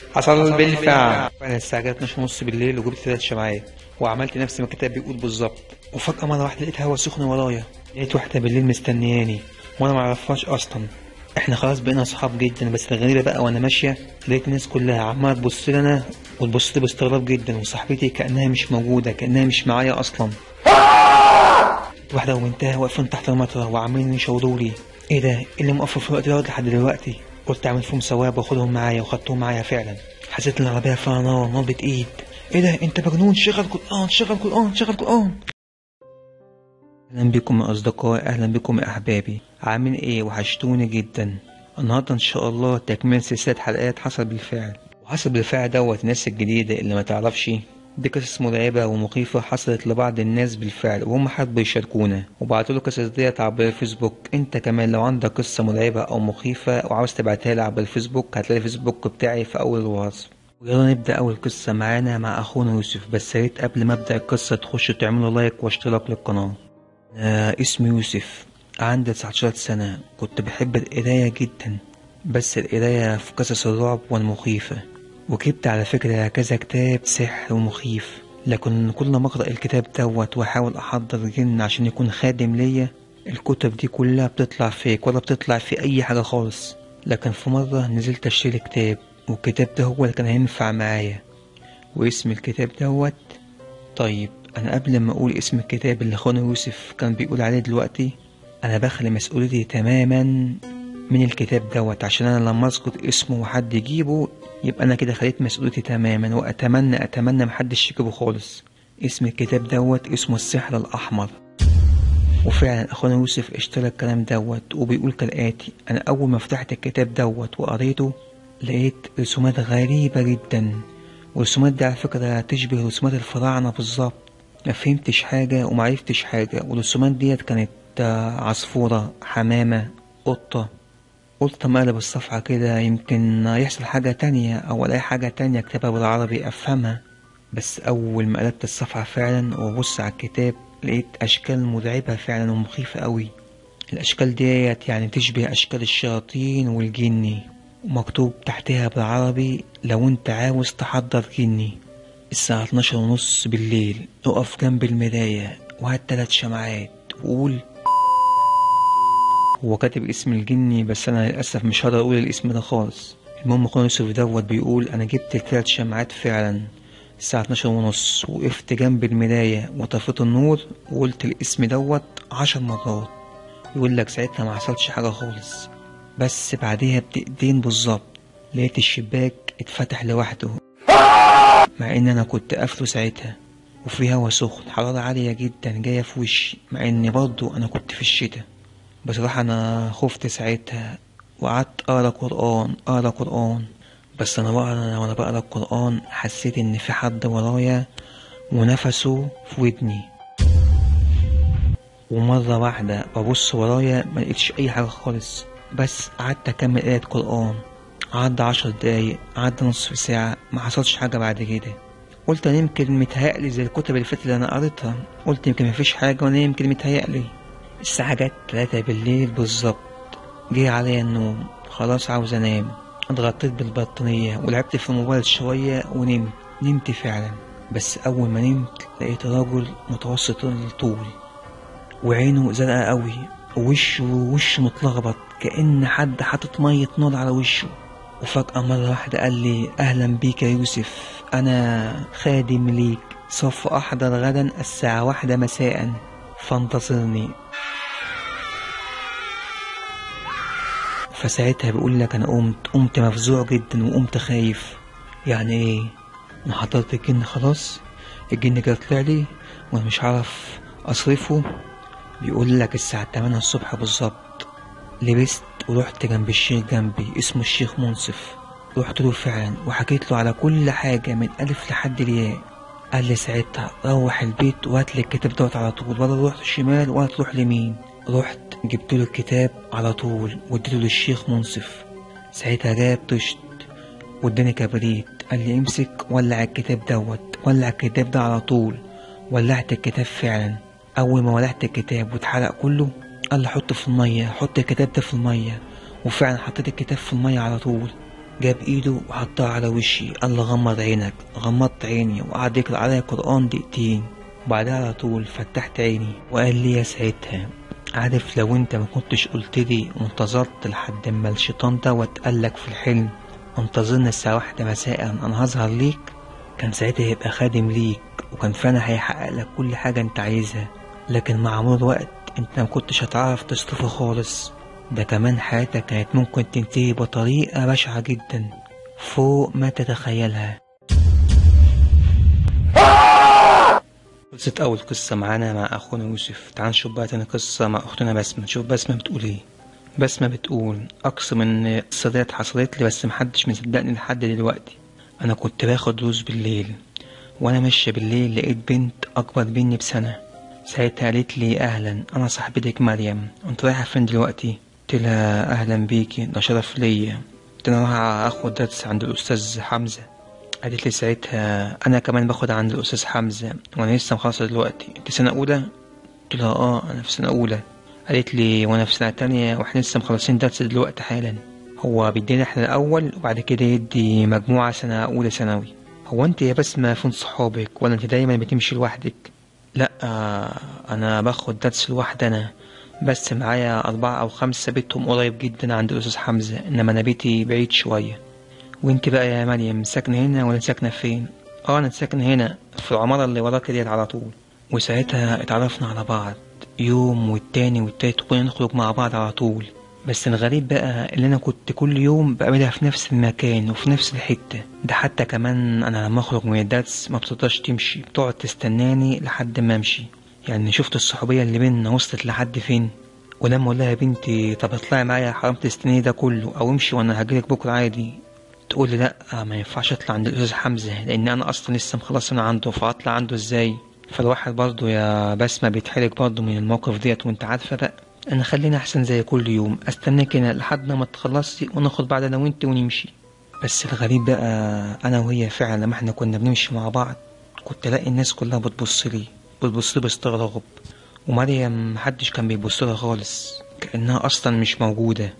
حصل بالفعل انا الساعه جت 12 ونص بالليل وجبت ثلاث شمعات وعملت نفس ما الكتاب بيقول بالظبط وفجاه مره واحده لقيت هوا سخن ورايا لقيت واحده بالليل مستنياني وانا ما اعرفهاش اصلا احنا خلاص بقينا اصحاب جدا بس الغريبه بقى وانا ماشيه لقيت الناس كلها عماله تبص لي انا وتبص لي باستغراب جدا وصاحبتي كانها مش موجوده كانها مش معايا اصلا واحده وبنتها واقفين تحت المطره وعمالين يشاوروا لي ايه ده إيه اللي موقف في الوقت دوت لحد دلوقتي قلت اعمل فيهم ثواب واخدهم معايا وخدتهم معايا فعلا حسيت ان العربيه فيها نار نار ايد ايه ده انت مجنون شغل قران شغل قران شغل قران اهلا بكم يا اصدقائي اهلا بكم يا احبابي عامل ايه وحشتوني جدا النهارده ان شاء الله تكمل سلسله حلقات حصل بالفعل وحصل بالفعل دوت الناس الجديده اللي ما تعرفش دي قصص مرعبة ومخيفة حصلت لبعض الناس بالفعل وهم حبوا يشاركونا وبعتوا له القصص ديت عبر الفيسبوك انت كمان لو عندك قصة مرعبة او مخيفة وعاوز تبعتها لي عبر الفيسبوك هتلاقي الفيسبوك بتاعي في اول الوصف ويلا نبدأ أول قصة معانا مع أخونا يوسف بس يا ريت قبل ما أبدأ القصة تخشوا تعملوا لايك واشتراك للقناة أنا اسمي يوسف عندي 19 سنة كنت بحب القراية جدا بس القراية في قصص الرعب والمخيفة وجبت على فكرة كذا كتاب سحر ومخيف لكن كل ما أقرأ الكتاب دوت وأحاول أحضر جن عشان يكون خادم ليا الكتب دي كلها بتطلع فيك ولا بتطلع في أي حاجة خالص لكن في مرة نزلت أشتري كتاب والكتاب ده هو اللي كان هينفع معايا واسم الكتاب دوت طيب أنا قبل ما أقول اسم الكتاب اللي أخونا يوسف كان بيقول عليه دلوقتي أنا بخلي مسؤوليتي تماما من الكتاب دوت عشان أنا لما أذكر اسمه وحد يجيبه يبقى أنا كده خليت مسؤوليتي تماما وأتمنى أتمنى محدش يجيبه خالص اسم الكتاب دوت اسمه السحر الأحمر وفعلا أخونا يوسف اشترى الكلام دوت وبيقول كالآتي أنا أول ما فتحت الكتاب دوت وقريته لقيت رسومات غريبة جدا والرسومات دي على فكرة تشبه رسومات الفراعنة بالظبط ما فهمتش حاجة وما عرفتش حاجة والرسومات ديت كانت عصفورة حمامة قطة قلت طب اقلب الصفحة كده يمكن يحصل حاجة تانية أو ألاقي حاجة تانية أكتبها بالعربي أفهمها بس أول ما قلبت الصفحة فعلا وأبص على الكتاب لقيت أشكال مرعبة فعلا ومخيفة أوي الأشكال ديت يعني تشبه أشكال الشياطين والجني ومكتوب تحتها بالعربي لو انت عاوز تحضر جني الساعة 12 ونص بالليل اقف جنب المراية وهات تلات شمعات وقول هو كاتب اسم الجني بس انا للاسف مش هقدر اقول الاسم ده خالص المهم اخونا يوسف دوت بيقول انا جبت التلات شمعات فعلا الساعة 12 ونص وقفت جنب المراية وطفيت النور وقلت الاسم دوت عشر مرات يقول لك ساعتها ما حصلش حاجة خالص بس بعديها بدقيقتين بالظبط لقيت الشباك اتفتح لوحده مع ان انا كنت قافله ساعتها وفي هوا سخن حرارة عالية جدا جاية في وشي مع ان برضه انا كنت في الشتاء بصراحة انا خفت ساعتها وقعدت اقرا قرآن اقرا قرآن بس انا بقرا وانا بقرا القرآن حسيت ان في حد ورايا ونفسه في ودني ومرة واحدة ببص ورايا ما لقيتش اي حاجة خالص بس قعدت اكمل قراية قرآن عدى عشر دقايق عدى نصف ساعة ما حصلش حاجة بعد كده قلت انا يمكن متهيألي زي الكتب اللي فاتت اللي انا قريتها قلت يمكن مفيش حاجة وانا يمكن متهيألي الساعة جت تلاتة بالليل بالظبط جه عليا النوم خلاص عاوز انام اتغطيت بالبطانية ولعبت في الموبايل شوية ونمت نمت فعلا بس اول ما نمت لقيت راجل متوسط الطول وعينه زرقاء قوي ووشه وشه متلخبط كأن حد حاطط مية نار على وشه وفجأة مرة واحدة قال لي أهلا بيك يا يوسف أنا خادم ليك سوف أحضر غدا الساعة واحدة مساء فانتظرني فساعتها بيقول لك أنا قمت قمت مفزوع جدا وقمت خايف يعني إيه أنا حضرت الجن خلاص الجن كده طلع لي وأنا مش عارف أصرفه بيقول لك الساعة 8 الصبح بالظبط لبست ورحت جنب الشيخ جنبي اسمه الشيخ منصف رحت له فعلا وحكيت له على كل حاجة من ألف لحد الياء قال لي ساعتها روح البيت وهات لي الكتاب دوت على طول ولا تروح شمال ولا تروح لمين رحت جبت له الكتاب على طول واديته للشيخ منصف ساعتها جاب طشت واداني كبريت قال لي امسك ولع الكتاب دوت ولع الكتاب ده على طول ولعت الكتاب فعلا أول ما ولعت الكتاب واتحرق كله قال لي حط في المية حط الكتاب ده في المية وفعلا حطيت الكتاب في المية على طول جاب ايده وحطها على وشي قال لي غمض عينك غمضت عيني وقعد يقرا عليا قران دقيقتين وبعدها على طول فتحت عيني وقال لي يا ساعتها عارف لو انت ما كنتش قلت لي وانتظرت لحد ما الشيطان دوت قالك في الحلم انتظرنا الساعة واحدة مساء انا هظهر ليك كان ساعتها هيبقى خادم ليك وكان فعلا هيحقق لك كل حاجة انت عايزها لكن مع مرور الوقت انت ما كنتش هتعرف تصرفه خالص ده كمان حياتك كانت ممكن تنتهي بطريقة بشعة جدا فوق ما تتخيلها خلصت أول قصة معانا مع أخونا يوسف تعال نشوف بقى تاني قصة مع أختنا بسمة نشوف بسمة بتقول إيه بسمة بتقول أقصى من القصة ديت حصلت لي بس محدش مصدقني لحد دلوقتي أنا كنت باخد دروس بالليل وأنا ماشية بالليل لقيت بنت أكبر مني بسنة ساعتها قالت لي أهلا أنا صاحبتك مريم أنت رايحة فين دلوقتي؟ قلت لها أهلا بيكي ده شرف ليا قلت لها رايحة آخد درس عند الأستاذ حمزة قالت لي ساعتها أنا كمان باخد عند الأستاذ حمزة وأنا لسه مخلصة دلوقتي أنت سنة أولى؟ قلت لها آه أنا في سنة أولى قالت لي وأنا في سنة تانية وإحنا لسه مخلصين درس دلوقتي حالا هو بيدينا إحنا الأول وبعد كده يدي مجموعة سنة أولى ثانوي هو أنت يا بسمة فين صحابك ولا أنت دايما بتمشي لوحدك؟ لأ آه، أنا باخد درس لوحدي أنا بس معايا أربعة أو خمسة بيتهم قريب جدا عند الأستاذ حمزة إنما أنا بيتي بعيد شوية وانت بقى يا مريم ساكنة هنا ولا ساكنة فين؟ اه انا ساكنة هنا في العمارة اللي وراك ديت على طول وساعتها اتعرفنا على بعض يوم والتاني والتالت كنا نخرج مع بعض على طول بس الغريب بقى اللي انا كنت كل يوم بقابلها في نفس المكان وفي نفس الحتة ده حتى كمان انا لما اخرج من الدرس ما بتقدرش تمشي بتقعد تستناني لحد ما امشي يعني شفت الصحوبية اللي بينا وصلت لحد فين ولما اقول لها يا بنتي طب اطلعي معايا حرام تستنيني ده كله او امشي وانا هجيلك بكره عادي تقول لي لا ما ينفعش اطلع عند الاستاذ حمزه لان انا اصلا لسه مخلص من عنده فاطلع عنده ازاي فالواحد برضه يا بسمه بيتحرج برضه من الموقف ديت وانت عارفه بقى انا خليني احسن زي كل يوم استناك هنا لحد ما تخلصي وناخد بعض انا وانت ونمشي بس الغريب بقى انا وهي فعلا لما احنا كنا بنمشي مع بعض كنت الاقي الناس كلها بتبص لي بتبص لي باستغراب ومريم محدش كان بيبص لها خالص كانها اصلا مش موجوده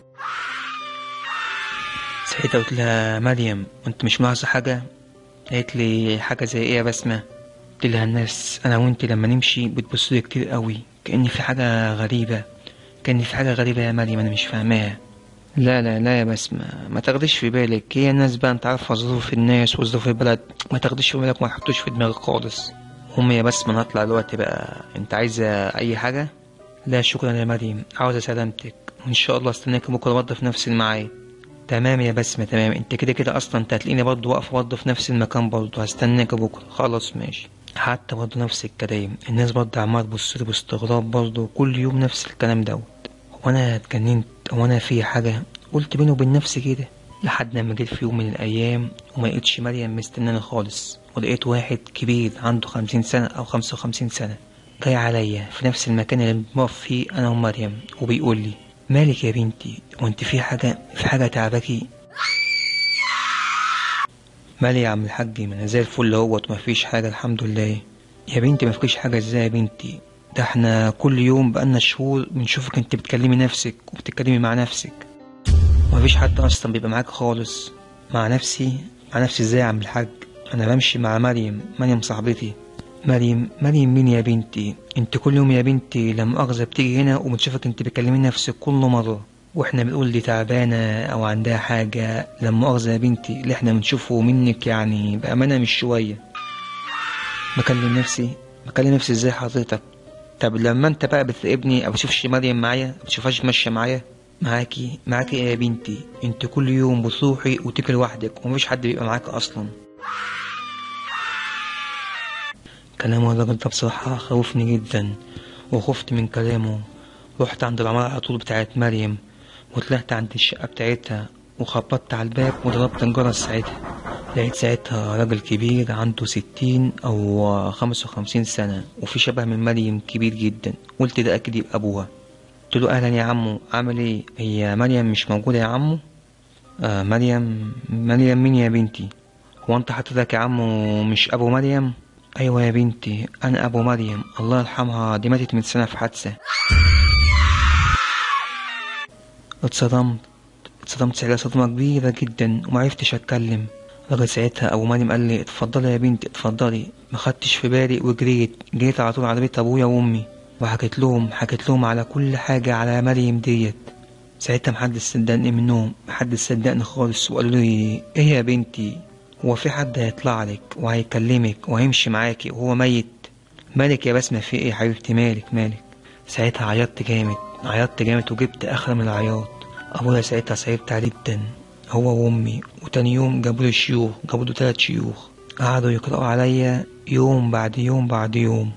ساعتها قلت لها مريم انت مش ملاحظة حاجة قالت لي حاجة زي ايه يا بسمة قلت لها الناس انا وانت لما نمشي بتبص لي كتير قوي كأن في حاجة غريبة كأن في حاجة غريبة يا مريم انا مش فاهماها لا لا لا يا بسمة ما تاخديش في بالك هي الناس بقى انت عارفة ظروف الناس وظروف البلد ما تاخديش في بالك وما تحطوش في دماغك خالص هم يا بسمة انا هطلع دلوقتي بقى انت عايزة اي حاجة لا شكرا يا مريم عاوزة سلامتك وان شاء الله استناك بكرة برضه في نفس الميعاد تمام يا بسمة تمام انت كده كده اصلا انت هتلاقيني برضه واقفة برضه في نفس المكان برضه هستناك بكرة خلاص ماشي حتى برضه نفس الكلام الناس برضه عمالة تبص لي باستغراب برضه كل يوم نفس الكلام دوت هو انا اتجننت هو انا في حاجة قلت بيني وبين نفسي كده لحد لما جيت في يوم من الايام وما لقيتش مريم مستناني خالص ولقيت واحد كبير عنده خمسين سنة او خمسة وخمسين سنة جاي عليا في نفس المكان اللي بنقف فيه انا ومريم وبيقول لي مالك يا بنتي وانت في حاجة في حاجة تعبكي مالي يا عم الحاج ما انا زي الفل اهوت مفيش حاجة الحمد لله يا بنتي مفيش حاجة ازاي يا بنتي ده احنا كل يوم بقالنا شهور بنشوفك انت بتكلمي نفسك وبتتكلمي مع نفسك مفيش حد اصلا بيبقى معاك خالص مع نفسي مع نفسي ازاي يا عم الحاج انا بمشي مع مريم مريم صاحبتي مريم مريم مين يا بنتي انت كل يوم يا بنتي لما مؤاخذة بتيجي هنا وبنشوفك انت بتكلمي نفسك كل مرة واحنا بنقول دي تعبانة او عندها حاجة لما مؤاخذة يا بنتي اللي احنا بنشوفه منك يعني بأمانة مش شوية بكلم نفسي بكلم نفسي ازاي حضرتك طب لما انت بقى بتراقبني او بتشوفش مريم معايا بتشوفهاش ماشية معايا معاكي معاكي ايه يا بنتي انت كل يوم بتروحي وتيجي لوحدك ومفيش حد بيبقى معاك اصلا كلام الراجل ده بصراحة خوفني جدا وخفت من كلامه رحت عند العمارة على طول بتاعت مريم وطلعت عند الشقة بتاعتها وخبطت على الباب وضربت الجرس ساعتها لقيت ساعتها راجل كبير عنده ستين أو خمسة وخمسين سنة وفي شبه من مريم كبير جدا قلت ده أكيد يبقى أبوها قلت له أهلا يا عمو عامل إيه هي مريم مش موجودة يا عمو آه مريم مريم مين يا بنتي هو أنت حضرتك يا عمو مش أبو مريم أيوة يا بنتي أنا أبو مريم الله يرحمها دي ماتت من سنة في حادثة اتصدمت اتصدمت ساعتها صدمة كبيرة جدا ومعرفتش اتكلم الراجل ساعتها ابو مريم قال لي اتفضلي يا بنتي اتفضلي ما خدتش في بالي وجريت جريت على طول على بيت ابويا وامي وحكيت لهم حكيت لهم على كل حاجة على مريم ديت ساعتها محدش صدقني منهم محدش صدقني خالص وقالوا لي ايه يا بنتي هو في حد هيطلع لك وهيكلمك وهيمشي معاكي وهو ميت مالك يا بسمة في ايه يا حبيبتي مالك مالك ساعتها عيطت جامد عيطت جامد وجبت اخر من العياط ابويا ساعتها صعبت عليه جدا هو وامي وتاني يوم جابوا لي شيوخ جابوا له تلات شيوخ قعدوا يقرأوا عليا يوم بعد يوم بعد يوم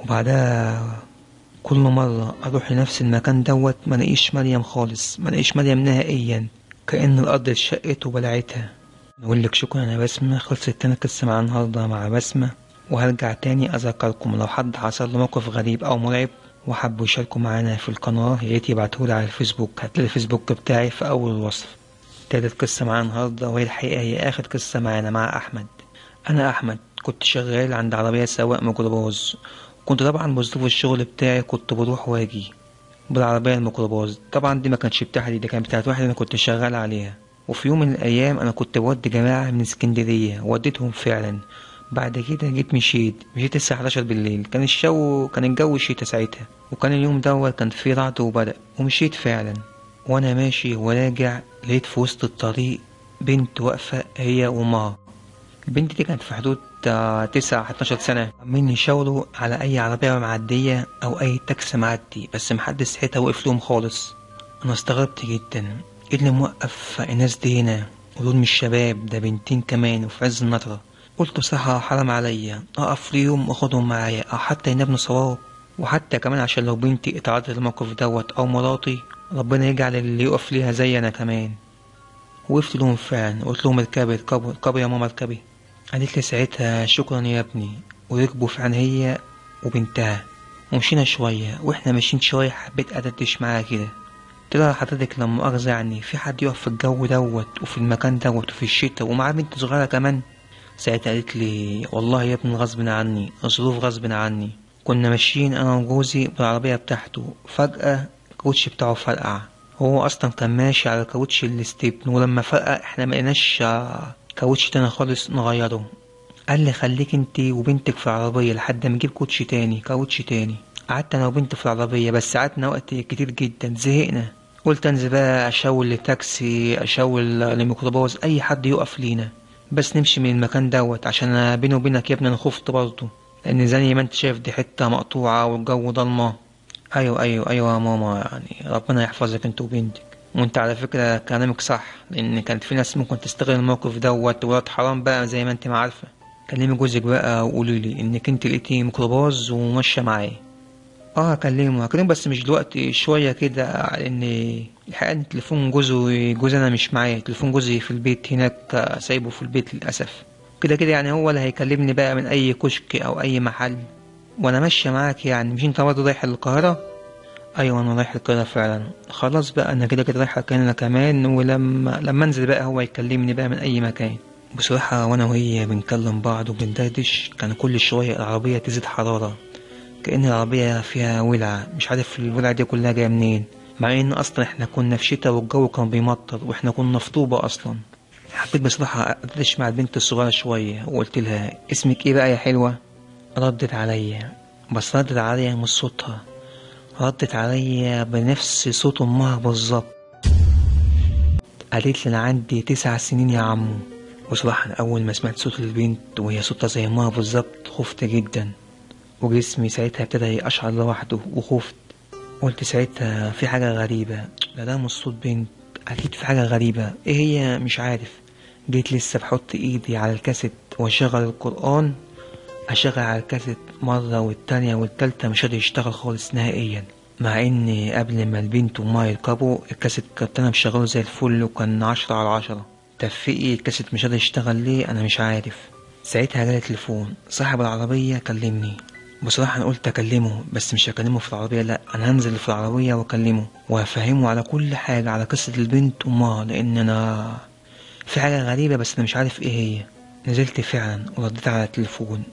وبعدها كل مرة أروح لنفس المكان دوت ما لاقيش مريم خالص ما لاقيش مريم نهائيا كأن الأرض اتشقت وبلعتها نقول لك شكرا يا بسمة خلصت تاني قصة مع النهاردة مع بسمة وهرجع تاني أذكركم لو حد حصل له موقف غريب أو مرعب وحبوا يشاركوا معانا في القناة يا ريت يبعتولي على الفيسبوك هتلاقي الفيسبوك بتاعي في أول الوصف تالت قصة معانا النهاردة وهي الحقيقة هي آخر قصة معانا مع أحمد أنا أحمد كنت شغال عند عربية سواق ميكروباص كنت طبعا بظروف الشغل بتاعي كنت بروح واجي بالعربية الميكروباص طبعا دي ما كانتش بتاعتي دي كانت بتاعت واحد أنا كنت شغال عليها وفي يوم من الأيام أنا كنت بودي جماعة من اسكندرية وديتهم فعلا بعد كده جيت مشيت مشيت الساعة 11 بالليل كان الجو كان الجو شتا ساعتها وكان اليوم دوت كان فيه رعد وبرق ومشيت فعلا وانا ماشي وراجع لقيت في وسط الطريق بنت واقفة هي وأمها البنت دي كانت في حدود آه، تسعة 12 سنة عمالين يشاوروا على أي عربية معدية أو أي تاكسي معدي بس محدش ساعتها وقف لهم خالص أنا استغربت جدا إيه اللي موقف الناس دي هنا ودول مش شباب ده بنتين كمان وفي عز النطرة قلت بصراحة حرام عليا أقف ليهم وأخدهم معايا أو حتى ينبنوا صواب وحتى كمان عشان لو بنتي اتعرضت للموقف دوت أو مراتي ربنا يجعل اللي يقف ليها زي أنا كمان وقفت لهم فعلا قلت لهم اركبي اركبوا اركبي يا ماما اركبي قالت لي ساعتها شكرا يا ابني وركبوا فعلا هي وبنتها ومشينا شوية واحنا ماشيين شوية حبيت أدردش معاها كده قلت لها حضرتك لما مؤاخذة يعني في حد يقف في الجو دوت وفي المكان دوت وفي الشتا ومعاه بنت صغيرة كمان ساعتها قالت لي والله يا ابني غصب عني الظروف غصب عني كنا ماشيين انا وجوزي بالعربية بتاعته فجأة الكاوتش بتاعه فرقع هو اصلا كان ماشي على كاوتش الستيبن ولما فرقع احنا ملقناش آه، كاوتش تاني خالص نغيره قال لي خليك انت وبنتك في العربية لحد ما نجيب كوتش تاني كاوتش تاني قعدت انا وبنتي في العربية بس قعدنا وقت كتير جدا زهقنا قلت انزل بقى اشاور لتاكسي اشاور لميكروباص اي حد يقف لينا بس نمشي من المكان دوت عشان أنا بيني وبينك يا ابني انا خفت برضه لان زي ما انت شايف دي حته مقطوعه والجو ضلمه ايوه ايوه ايوه يا ماما يعني ربنا يحفظك انت وبنتك وانت على فكره كلامك صح لان كانت في ناس ممكن تستغل الموقف دوت ولاد حرام بقى زي ما انت ما عارفه كلمي جوزك بقى وقولي لي انك انت لقيتي ميكروباص وماشيه معاه اه هكلمه هكلمه بس مش دلوقتي شويه كده لان الحقيقه إن تليفون جوزي جوزي انا مش معايا تليفون جوزي في البيت هناك آه، سايبه في البيت للاسف كده كده يعني هو اللي هيكلمني بقى من اي كشك او اي محل وانا ماشيه معاك يعني مش انت برضه رايح القاهره ايوه انا رايح القاهره فعلا خلاص بقى انا كده كده رايح انا كمان ولما لما انزل بقى هو يكلمني بقى من اي مكان بصراحة وانا وهي بنكلم بعض وبندردش كان كل شوية العربية تزيد حرارة كأن العربية فيها ولعة مش عارف الولعة دي كلها جاية منين مع ان اصلا احنا كنا في شتاء والجو كان بيمطر واحنا كنا في طوبة اصلا حبيت بصراحة ادردش مع البنت الصغيرة شوية وقلت لها اسمك ايه بقى يا حلوة ردت عليا بس ردت عليا مش صوتها ردت عليا بنفس صوت امها بالظبط قالت لي انا عندي تسع سنين يا عمو بصراحة أنا أول ما سمعت صوت البنت وهي صوتها زي أمها بالظبط خفت جدا وجسمي ساعتها ابتدى يقشعر لوحده وخفت قلت ساعتها في حاجة غريبة ده ده مش صوت بنت أكيد في حاجة غريبة إيه هي مش عارف جيت لسه بحط إيدي على الكاسيت وأشغل القرآن أشغل على الكاسيت مرة والتانية والتالتة مش قادر يشتغل خالص نهائيا مع إن قبل ما البنت وما يركبوا الكاسيت كنت أنا مشغله زي الفل وكان عشرة على عشرة طب في إيه الكاسيت مش قادر يشتغل ليه أنا مش عارف ساعتها جالي تليفون صاحب العربية كلمني بصراحة أنا قلت أكلمه بس مش هكلمه في العربية لأ أنا هنزل في العربية وأكلمه وهفهمه على كل حاجة على قصة البنت وأمها لأن أنا في حاجة غريبة بس أنا مش عارف إيه هي نزلت فعلا ورديت على التليفون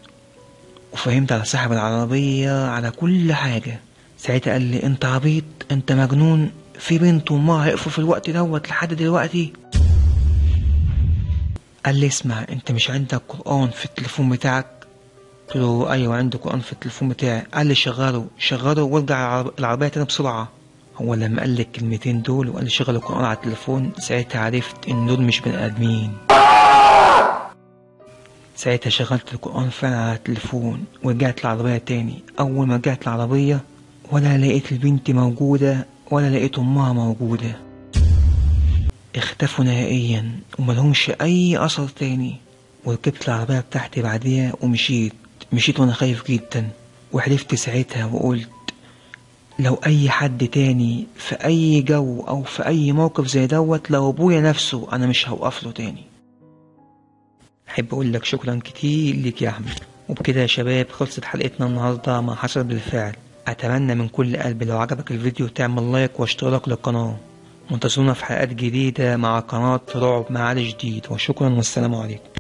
وفهمت على صاحب العربية على كل حاجة ساعتها قال لي أنت عبيط أنت مجنون في بنت وامها هيقفوا في الوقت دوت لحد دلوقتي قال لي اسمع انت مش عندك قرآن في التليفون بتاعك قلت له ايوه عندي قرآن في التليفون بتاعي قال لي شغله شغله وارجع العرب- العربية تاني بسرعة هو لما قال لي الكلمتين دول وقال لي شغل القرآن على التليفون ساعتها عرفت ان دول مش بني ادمين ساعتها شغلت القرآن فعلا على التليفون ورجعت العربية تاني أول ما رجعت العربية ولا لقيت البنت موجودة ولا لقيت أمها موجودة اختفوا نهائيا وملهمش أي أثر تاني وركبت العربية بتاعتي بعديها ومشيت مشيت وأنا خايف جدا وحلفت ساعتها وقلت لو أي حد تاني في أي جو أو في أي موقف زي دوت لو أبويا نفسه أنا مش هوقف له تاني أحب أقول لك شكرا كتير ليك يا أحمد وبكده يا شباب خلصت حلقتنا النهاردة مع حصل بالفعل أتمنى من كل قلبي لو عجبك الفيديو تعمل لايك واشتراك للقناة وانتظرونا في حلقات جديدة مع قناة رعب معالي جديد وشكرا والسلام عليكم